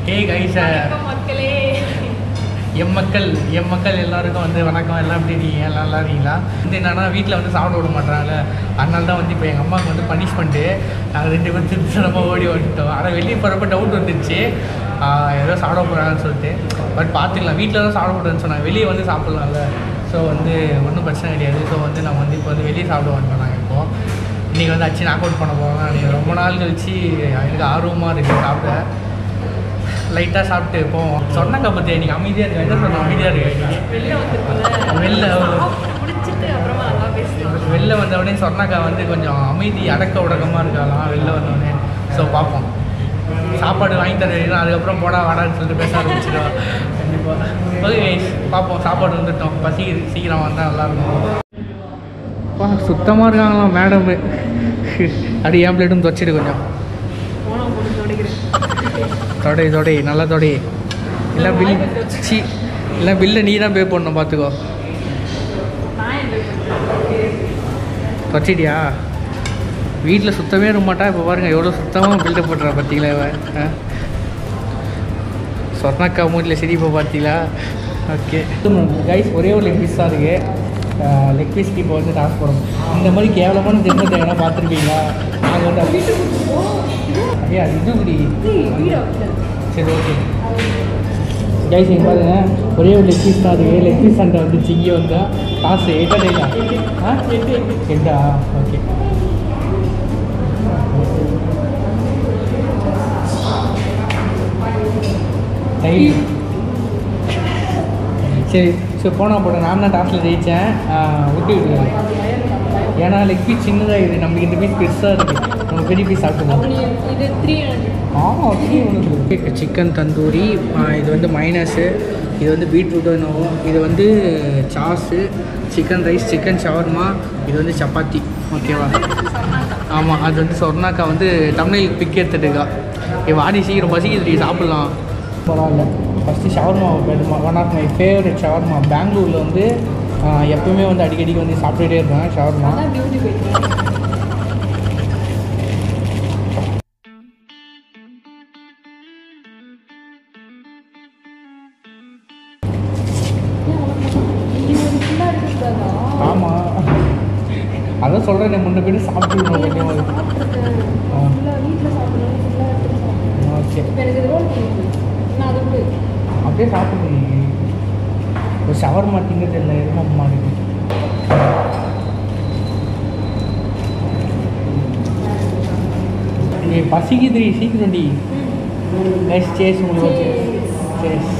Hey guys வணக்கம் மக்களே M மக்கள் எம் மக்கள் எல்லாருக்கும் வந்து வணக்கம் எல்லாம் எப்படி இருக்கீங்க எல்லாம் நல்லா இருக்கீங்களா வந்து என்னன்னா வீட்டில் வந்து சாப்பிட விட மாட்டாங்கல்ல அதனால தான் வந்து இப்போ எங்கள் அம்மாவுக்கு வந்து பனிஷ்மெண்ட்டு நாங்கள் ரெண்டு பேரும் திருச்சி நம்ம ஓடி வந்துட்டோம் ஆனால் வெளியே போகிறப்ப டவுட் வந்துருச்சு ஆஹ் ஏதோ சாப்பிட போகிறாங்கன்னு சொல்லிட்டு பட் பார்த்துக்கலாம் வீட்டில் தான் சாப்பிட போகிறேன்னு சொன்னாங்க வெளியே வந்து சாப்பிட்லாம்ல ஸோ வந்து ஒன்றும் பிரச்சனை கிடையாது ஸோ வந்து நம்ம வந்து இப்போ வந்து வெளியே சாப்பிட வந்துட்டோம் நாங்கள் இப்போது இன்றைக்கி வந்து அச்சு நாக் அவுட் பண்ண போகிறோம் நீங்கள் ரொம்ப நாள் கழிச்சு எனக்கு ஆர்வமாக இருக்குது சாப்பிட லைட்டாக சாப்பிட்டு போவோம் சொன்னாங்க பற்றி நீங்கள் அமைதியாக இருக்கா என்ன சொன்ன அமைதியாக இருக்கா வெளில வந்துருக்குல்ல வெளில சாப்பிட்டு முடிச்சிட்டு அப்புறமா நல்லா பேசலாம் வெளில வந்தவொடனே சொன்னாக்கா வந்து கொஞ்சம் அமைதி அடக்க உடக்கமாக இருக்காளாம் வெளில வந்தவொடனே ஸோ பார்ப்போம் சாப்பாடு வாங்கி தருவீங்கன்னா அதுக்கப்புறம் போடா வாடான்னு சொல்லிட்டு பேச ஆரம்பிச்சிடுவா கண்டிப்பாக ஓகே பார்ப்போம் சாப்பாடு வந்துட்டோம் பசி சீக்கிரம் வந்தால் நல்லாயிருக்கும் அப்பா சுத்தமாக இருக்காங்களாம் மேடம் அடி என் பிளேட்டும் துவச்சிடு கொஞ்சம் போனா போட்டு தொடக்கிறேன் தொடை தொடை நல்லா தொடை இல்லை பில் சி இல்லை பில்லை நீ தான் பே பண்ணணும் பார்த்துக்கோ நான் என்ன வச்சிட்டியா வீட்டில் சுத்தமே இருக்க மாட்டா இப்போ பாருங்க எவ்வளோ சுத்தமாக பில்டப் பண்ணுறா பார்த்தீங்களா இவன் ஆ? சொர்ணக்கா மூட்டில் சிரிப்பை பார்த்தீங்களா ஓகே கைஸ் ஒரே ஒரு லெக் பீஸ் தான் இருக்குது லெக் பீஸ்க்கு இப்போ வந்து டாஸ் போடணும் இந்த மாதிரி கேவலமான ஜென்மத்தை எங்கன்னா பார்த்துருப்பீங்களா நாங்கள் வந்து அப்படி ஐயா இது இப்படி வீடு சரி ஓகே கைஸ் இங்கே பாருங்க ஒரே ஒரு லெக் பீஸ் தான் இருக்குது லெக் பீஸ் சண்டை வந்து இங்கே வந்தால் காசு எட்டா டேட்டா ஆ எட்டா ஓகே டைம் சரி சரி போனா போட்டேன் நான் தான் டாஸில் ஜெயித்தேன் விட்டு விடு ஏன்னா லெக் பீஸ் சின்னதாக இது நம்மளுக்கு இந்த பீஸ் பெருசாக இருக்குது நம்ம பெரிய பீஸ் சாப்பிட்டுக்கலாம் இது த்ரீ ஹண்ட்ரட் ஆமாம் சிக்கன் தந்தூரி ஆ, இது வந்து மைனஸு இது வந்து பீட்ரூட் என்னவோ இது வந்து sauce chicken rice chicken shawarma இது வந்து சப்பாத்தி ஓகேவா ஆமாம் அது வந்து சொர்ணாக்கா வந்து தமிழில் பிக் எடுத்துட்டுக்கா ஏ வாடி சீக்கிரம் பசிக்குது சாப்பிட்லாம் பரவாயில்ல first shawarma one of my favourite shawarma பெங்களூரில் வந்து ஆ, எப்பவுமே வந்து அடிக்கடிக்கு வந்து சாப்பிட்டுட்டே இருப்பேன் ஷவர்மா அதான் டியூட்டி போயிட்டு ஆமாம் அதான் சொல்கிறேன் முன்ன போய் சாப்பிட்டுருந்தோம் கொஞ்சம் ஆ. ஓகே அப்படியே சாப்பிடுங்க ஒரு ஷவர் மாட்டிங்கிறது இல்லை எதுவும் மாட்டேங்குது நீ பசிக்குது சீக்கிரம் டி நெக்ஸ்ட் சேஸ் உங்களுக்கு ஓகே சேஸ்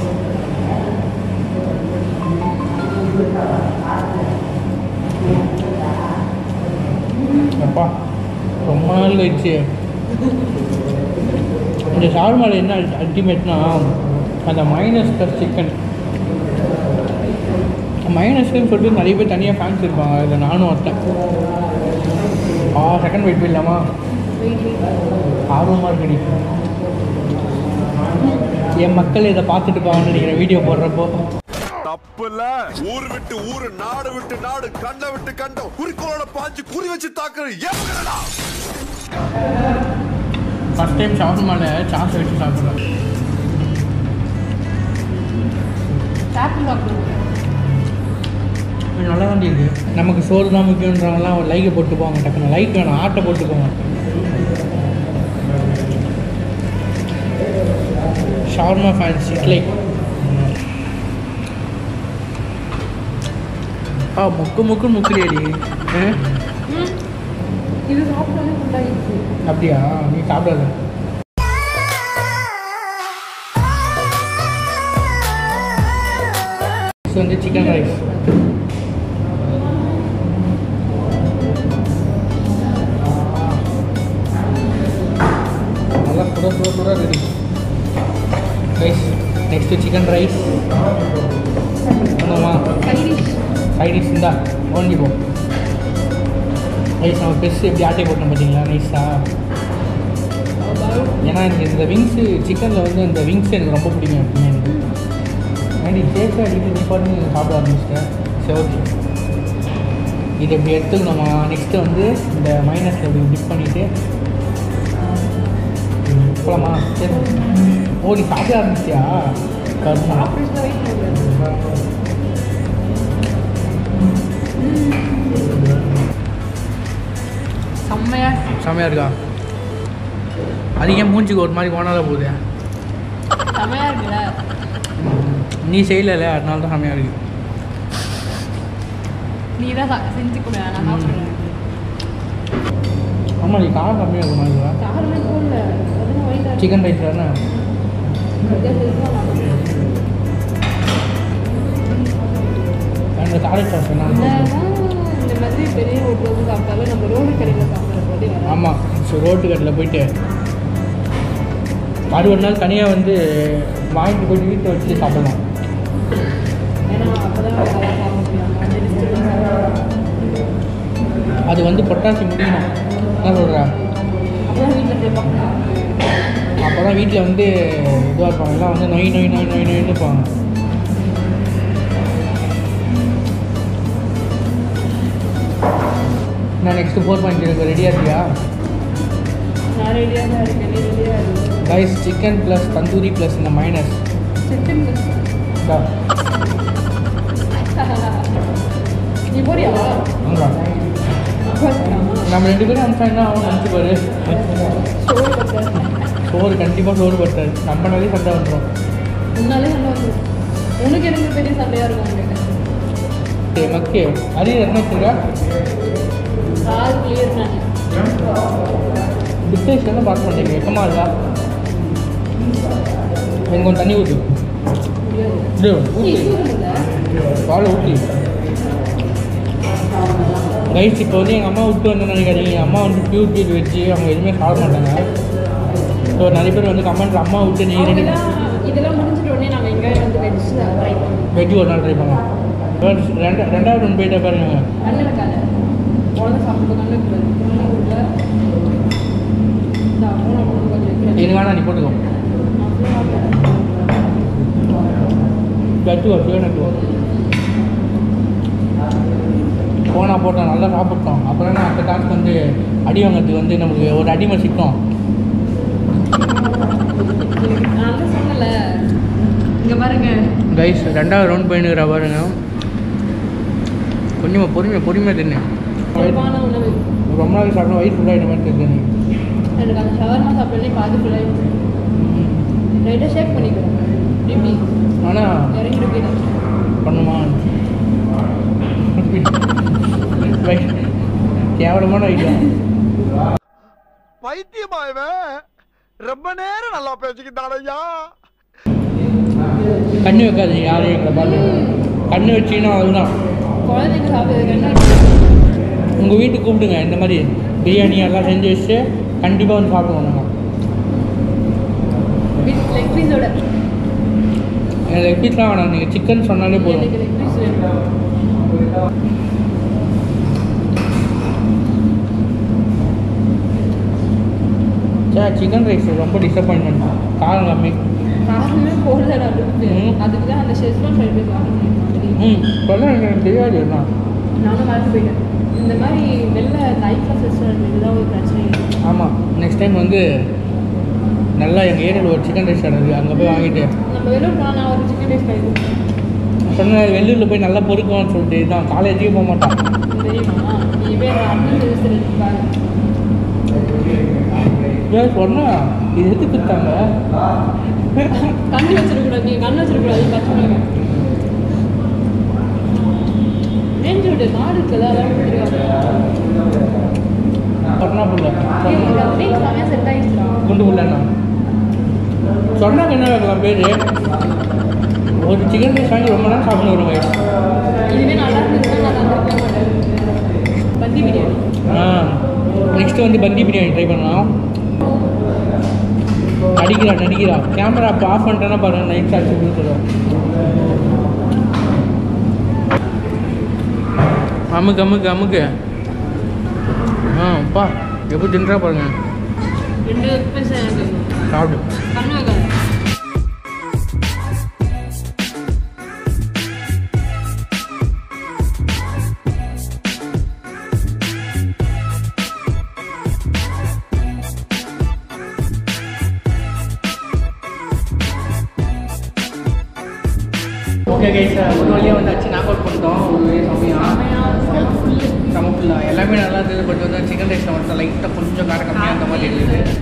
அப்பா ரொம்ப நாள் கழிச்சு இந்த ஷார்மாவில் என்ன அல்டிமேட்னா அந்த மைனஸ் ப்ளஸ் சிக்கன் மைனஸ்க்குன்னு சொல்லிட்டு நிறைய பேர் தனியாக ஃபேன்ஸ் இருப்பாங்க இதில் நானும் ஒருத்தன் ஆ செகண்ட் வெயிட் போயிடலாமா ஆர்வமாக இருக்குடி என் மக்கள் இதை பார்த்துட்டு போவாங்கன்னு நினைக்கிறேன் வீடியோ போடுறப்போ தப்புல ஊர் விட்டு ஊரு நாடு விட்டு நாடு கண்ட விட்டு கண்டம் குறிக்கோளோட பாஞ்சு குறி வச்சு தாக்குற ஏவுகிறடா ஃபஸ்ட் டைம் ஷவர்மாவில் சாஸ் வச்சு சாப்பிட்றேன் இது நல்லா தான் இருக்கு நமக்கு சோறு தான் முக்கியன்றவங்களாம் ஒரு லைக்கை போட்டு போவாங்க டக்குனு லைக் வேணும் ஆட்டை போட்டு போவாங்க ஷவர்மா ஃபேன்ஸ் இட்லி ஆ முக்கு முக்கு முக்குறியடி இது சாப்பிட்டாலே ஃபுல்லாகிடுச்சு அப்படியா நீ சாப்பிடாத இது வந்து சிக்கன் ரைஸ் நல்லா சுட சுட சுட ready rice next chicken rice பண்ணுவோமா கைடிஷ் சைட் டிஷ் இருந்தா ஓஞ்சி போ ரைஸ் நம்ம பெருசு எப்படி ஆட்டை போட்டோம் பார்த்தீங்களா நைஸாக ஏன்னா எனக்கு இந்த விங்ஸு சிக்கனில் வந்து இந்த விங்ஸ் எனக்கு ரொம்ப பிடிக்கும் எப்பவுமே எனக்கு ஏன்டி டேஸ்ட்டாக அடிக்கடி நீ பாட்டு சாப்பிட ஆரம்பிச்சிட்டேன் சரி ஓகே இதை இப்படி எடுத்துக்கணுமா நெக்ஸ்ட்டு வந்து இந்த மைனஸில் இப்படி டிப் பண்ணிவிட்டு போகலாமா சரி ஓ நீ சாப்பிட ஆரம்பிச்சியா கர்மம். சாப்பிட்டு வெயிட் பண்ணுறேன் செம்மையா செமையா இருக்கா அது ஏன் மூஞ்சிக்கு ஒரு மாதிரி போனால போகுது செம்மையா இருக்குல்ல நீ செய்யல அதனால தான் செமையா இருக்கு நீ தான் சா- செஞ்சு கொடு நான் சாப்பிட்றேன் ஆமாம் நீ காரம் கம்மியாக இருக்கும் மாதிரி காரமே போடல அதுவும் ஒயிட்டாக சிக்கன் ரைஸ் தானே அந்த காரை சாஸ் என்ன இந்த மாதிரி பெரிய ஹோட்டல் வந்து சாப்பிட்டாலும் நம்ம ரோடு கடையில் சாப்பிட்ற போதே வராது. ஆமாம் ஸோ ரோட்டு கட்டில் போயிட்டு அது ஒரு நாள் தனியாக வந்து வாங்கிட்டு போயிட்டு வீட்டில் வச்சு சாப்பிடலாம் ஏன்னா அப்பதான் நல்லா சாப்பிட முடியும் அந்த disturbance அது வந்து பொட்டாசி முடியணும் என்ன சொல்கிறேன் அப்பதான் வீட்டில் கேட்பாங்க அப்போ தான் வீட்டில் வந்து இதுவாக இருப்பாங்க எல்லாம் வந்து நொய் நொய் நொய் நொய் நொய்னு இருப்பாங்க நான் நெக்ஸ்ட்டு ஃபோர் பாயிண்ட் இருக்கு ரெடியாக இருக்கியா நான் ரெடியாக தான் இருக்கேன் நீ ரெடியாக இருக்கு rice chicken plus tandoori plus இந்த மைனஸ் சிக்கன் நீ போறியா நம்ம ரெண்டு பேரும் அனுப்பிச்சா என்ன ஆகும் நினச்சி பாரு சோறு பட்டேன் சோறு கண்டிப்பாக சோறு பட்டாரு நம்ம நிறைய சண்டை வந்துடும் முன்னாலே சண்டை வந்துடும் உனக்கு எனக்கு பெரிய சண்டையாக இருக்கும் உங்களுக்கு மக்கு அது என்ன வச்சுருக்கா கால் கிளியர் நான் பிஸ்னஸ் என்ன பார்க்க மாட்டேங்க வெக்கமா இருக்கா எனக்கு கொஞ்சம் தண்ணி ஊற்று முடியாது இது நீ ஊற்றி சூடுல பால் ஊற்றி ரைஸ் இப்போ வந்து எங்கள் அம்மா விட்டு வந்து நினைக்காதீங்க எங்கள் அம்மா வந்து பியூர் பீட் வச்சு அவங்க எதுவுமே சாப்பிட மாட்டாங்க ஸோ நிறைய பேர் வந்து கமெண்ட் அம்மா விட்டு நீங்கள் ரெண்டு இதெல்லாம் இதெல்லாம் முடிஞ்சிட்ட உடனே நாங்கள் எங்கேயும் வந்து வெஜ் ட்ரை பண்ணுவோம் வெஜ் ஒரு நாள் ட்ரை பண்ணலாம் First ரெண்டா ரெண்டாவது ஒன்று போயிட்டே பாருங்க கண்ணு வைக்காத குழந்தை சாப்பிட்டு கண்ணு வைக்கூடாது கண்ணு கொடுக்கல இந்த அம்மா நான் கொஞ்சம் வைக்கிறேன் இது வேணா நீ போட்டுக்கோ கட்டுவா சிவன் நட்டுவா போனா போட்டோம் நல்லா சாப்பிட்டோம் அப்புறம் நான் அந்த டாஸ்க் வந்து அடி வாங்கிறதுக்கு வந்து நமக்கு ஒரு அடிமை சிக்கும் நான் தான் சொன்னல இங்கே பாருங்க கைஸ் ரெண்டாவது ரவுண்ட் போயினுக்கிறா பாருங்க கொஞ்சமாக பொறுமையாக பொறுமையாக தின்னு இயல்பான உணவு ரொம்ப நாள் சாப்பிட்டா வயிறு ஃபுல்லாக இந்த மாதிரி தெரிஞ்சு எனக்கு அந்த ஷவர்மா சாப்பிடலே பாதி ஃபுல்லாக லைட்டாக ஷேக் பண்ணிக்கிறோம் இப்படி ஆனால் இறங்கிட்டு போயிடும் பண்ணுமா கேவலமான ஐடியா பைத்தியமா இவன் ரொம்ப நேரம் நல்லா பேசிக்கிட்டான் ஐயா கண்ணு வைக்காது யாரும் எங்களை பார்த்து கண்ணு வச்சிங்கன்னா அதுதான் குழந்தைங்க சாப்பிடுறது கண்ணு உங்கள் வீட்டுக்கு கூப்பிடுங்க இந்த மாதிரி பிரியாணி எல்லாம் செஞ்சு வச்சுட்டு கண்டிப்பாக வந்து சாப்பிடுவோம் நாங்கள் வித் லெக் பீஸோட எனக்கு லெக் பீஸ்லாம் வேணாம் நீங்கள் சிக்கன் சொன்னாலே போதும் எனக்கு லெக் பீஸ் வேணும் சே சிக்கன் ரைஸ் ரொம்ப டிசப்பாயின்மெண்ட் காரம் கம்மி காரணமே போடல நான் அதுக்கு ம். அதுக்கு தான் அந்த ஷெஸ்வான் ஃப்ரைட் ரைஸ் ஆர்டர் பண்ணியிருந்தேன் ம் சொல்ல எனக்கு தெரியாது என்ன நானும் மறந்து போயிட்டேன் இந்த மாதிரி வெளில லைஃப் ரெஸ்டாரண்ட் இதுதான் ஒரு பிரச்சனை இருக்கு ஆமாம் நெக்ஸ்ட் டைம் வந்து நல்லா எங்கள் ஏரியாவில் ஒரு சிக்கன் ரைஸ் இருக்குது அங்கே போய் வாங்கிட்டு நம்ம வெளியூர் போனால் நான் ஒரு சிக்கன் ரைஸ் கிடைக்கும் சொன்ன வெளியூரில் போய் நல்லா பொறுக்குவான்னு சொல்லிட்டு தான் காலேஜுக்கே போக மாட்டான் தெரியுமா நீ போய் அந்த அண்ணன் ரெஸ்டாரண்ட் பாரு ஏன் சொன்னா இது எது கொடுத்தாங்க கண்ணு வச்சிருக்கூடாது நீ கண்ணு வச்சிருக்கூடாது பச்சை மிளகாய் ரேஞ்சு விட்டு மாடு இருக்குல்ல அதான் விட்டுருக்காங்க சொன்னா புள்ள சொன்னா செம்மையாக செட் ஆகிடுச்சுடா குண்டு புள்ளண்ணா சொன்னாங்க என்ன வைக்கலாம் பேர் ஒரு சிக்கன் ரைஸ் வாங்கி ரொம்ப நேரம் சாப்பிட்டு வருங்க இதுவே நல்லா இருந்துச்சுன்னா நான் தந்திருக்க மாட்டேன் பந்தி பிரியாணி ஆ நெக்ஸ்ட்டு வந்து பந்தி பிரியாணி ட்ரை பண்ணலாம் நடிக்கிறா நடிக்கிறா கேமரா அப்போ ஆஃப் பண்ணிட்டேன்னா பாருங்க நைட் சாட்சி கொடுத்துருவோம் அமுக்கு அமுக்கு அமுக்கு ஆ அப்பா எப்படி தின்றா பாருங்க ரெண்டு பைசா எனக்கு சாப்பிடு கண்ணு வைக்காது ஓகே கைஸ் ஒரு வழியாக வந்து அச்சு நாக் அவுட் பண்ணிட்டோம் ஒரு வழியாக சமையா செம ஃபுல்லாக எல்லாமே நல்லா இருந்தது பட் வந்து சிக்கன் ரைஸில் மட்டும் லைட்டாக கொஞ்சம் காரம் கம்மியாக அந்த மாதிரி இருந்தது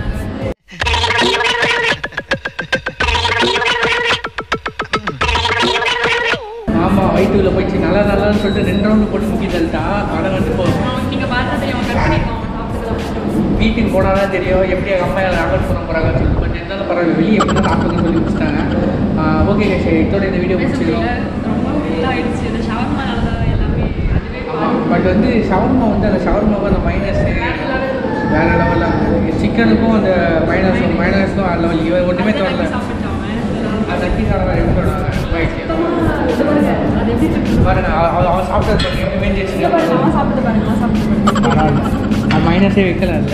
ஆமாம் வயிற்றுல போயிடுச்சு நல்லா நல்லான்னு சொல்லிட்டு ரெண்டு ரவுண்டு போட்டு முக்கி தள்ளிட்டா ஆனால் வந்து இப்போ நீங்கள் பார்த்தா தெரியும் கட் பண்ணிக்கோங்க சாப்பிட்டுக்கலாம் வீட்டுக்கு போனால் தான் தெரியும் எப்படி எங்கள் அம்மா நாகல் பண்ண போகிறாங்கன்னு சொல்லிட்டு பட் இருந்தாலும் பரவாயில்ல வெளியே எப்படி சாப்பிடுங்கன்னு சொல்லி முடிச்சிட்டாங்க ஓகே சரி இதோட இந்த வீடியோ முடிச்சிடும் ரொம்ப ஃபுல்லாகிடுச்சு இந்த ஷவர்மானால தான் எல்லாமே அதுவே ஆமாம் பட் வந்து ஷவர்மா வந்து அந்த ஷவர்மாவை அந்த மைனஸ் வேற லெவலில் இருந்தது சிக்கனுக்கும் அந்த மைனஸ் மைனஸும் வேற லெவல் இவன் ஒன்றுமே தோணல அது அட்டி சாப்பிட எப்படி சொல்கிறாங்க அது எப்படி இருக்கு? பாருங்க அவ- அவ- அவன் சாப்பிட்டது பாருங்க எப்படி மேஞ்சிச்சு இங்க பாருங்க, நான் சாப்பிட்டு பாருங்க நான் சாப்பிட்டு பரவாயில்ல அது மைனஸே வைக்கல அதில்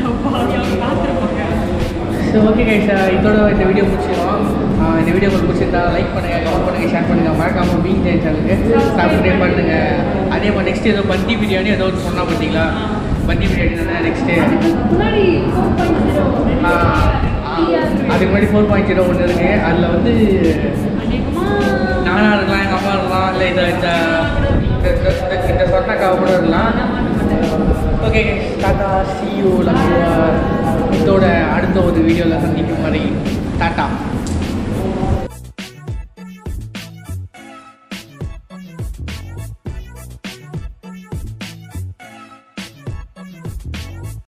ஸோ ஓகே கைஸ் இதோட இந்த வீடியோ முடிச்சிடும் இந்த வீடியோ உங்களுக்கு பிடிச்சிருந்தா லைக் பண்ணுங்கள் கமெண்ட் பண்ணுங்கள் ஷேர் பண்ணுங்கள் மறக்காமல் மீன் ஜெயின் சேனலுக்கு சப்ஸ்கிரைப் பண்ணுங்கள் அதே மாதிரி நெக்ஸ்ட் ஏதோ பந்தி பிரியாணி ஏதோ ஒன்று சொன்னால் பார்த்தீங்களா பந்தி பிரியாணி தானே நெக்ஸ்ட்டு முன்னாடி ஃபோர் பாயிண்ட் ஜீரோ அதுக்கு முன்னாடி ஃபோர் பாயிண்ட் ஜீரோ ஒன்று இருக்குது அதில் வந்து அநேகமாக நானாக இருக்கலாம் எங்கள் அம்மா இருக்கலாம் இல்லை இந்த இந்த இந்த- இந்த- இந்த சொன்னக்காவை கூட இருக்கலாம் okay tata see you love இதோட அடுத்த ஒரு வீடியோவில் சந்திக்கும் வரை